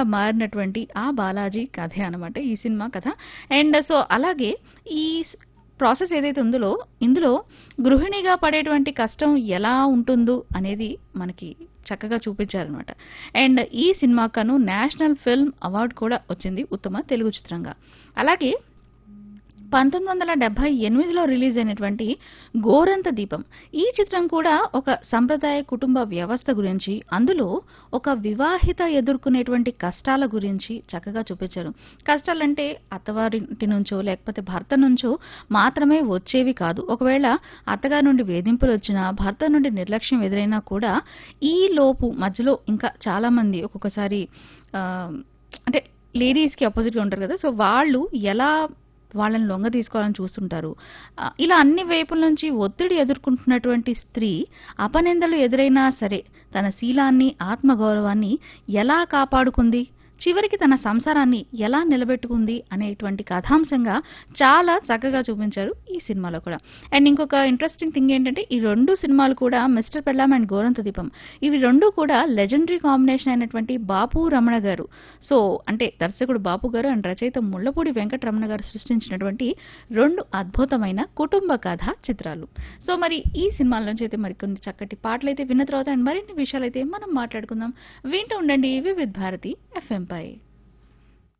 దైవంగా మారినటువంటి ఆ బాలాజీ కథే అనమాట ఈ సినిమా కథ అండ్ సో అలాగే ఈ ప్రాసెస్ ఏదైతే ఉందో ఇందులో గృహిణిగా పడేటువంటి కష్టం ఎలా ఉంటుందో అనేది మనకి చక్కగా చూపించారనమాట అండ్ ఈ సినిమాకను నేషనల్ ఫిల్మ్ అవార్డు కూడా వచ్చింది ఉత్తమ తెలుగు చిత్రంగా అలాగే పంతొమ్మిది వందల డెబ్బై ఎనిమిదిలో రిలీజ్ అయినటువంటి గోరంత దీపం ఈ చిత్రం కూడా ఒక సంప్రదాయ కుటుంబ వ్యవస్థ గురించి అందులో ఒక వివాహిత ఎదుర్కొనేటువంటి కష్టాల గురించి చక్కగా చూపించారు కష్టాలంటే అత్తవారింటి నుంచో లేకపోతే భర్త నుంచో మాత్రమే వచ్చేవి కాదు ఒకవేళ అత్తగారి నుండి వేధింపులు వచ్చినా భర్త నుండి నిర్లక్ష్యం ఎదురైనా కూడా ఈ లోపు మధ్యలో ఇంకా చాలా మంది ఒక్కొక్కసారి ఆ, అంటే లేడీస్ కి అపోజిట్ గా ఉంటారు కదా సో వాళ్ళు ఎలా వాళ్ళని లొంగ తీసుకోవాలని చూస్తుంటారు ఆ, ఇలా అన్ని వైపుల నుంచి ఒత్తిడి ఎదుర్కొంటున్నటువంటి స్త్రీ అపనిందలు ఎదురైనా సరే తన శీలాన్ని ఆత్మగౌరవాన్ని ఎలా కాపాడుకుంది చివరికి తన సంసారాన్ని ఎలా నిలబెట్టుకుంది అనేటువంటి కథాంశంగా చాలా చక్కగా చూపించారు ఈ సినిమాలో కూడా అండ్ ఇంకొక ఇంట్రెస్టింగ్ థింగ్ ఏంటంటే ఈ రెండు సినిమాలు కూడా మిస్టర్ పెళ్ళాం అండ్ గోరంత దీపం ఇవి రెండు కూడా లెజెండరీ కాంబినేషన్ అయినటువంటి బాపు రమణ గారు సో అంటే దర్శకుడు బాపు గారు అండ్ రచయిత ముళ్ళపూడి వెంకటరమణ గారు సృష్టించినటువంటి రెండు అద్భుతమైన కుటుంబ కథ చిత్రాలు సో మరి ఈ సినిమాల నుంచి అయితే మరి కొన్ని చక్కటి పాటలు అయితే విన్న తర్వాత అండ్ మరిన్ని విషయాలు అయితే మనం మాట్లాడుకుందాం వింటూ ఉండండి వివిధ్ భారతి ఎఫ్ఎం పై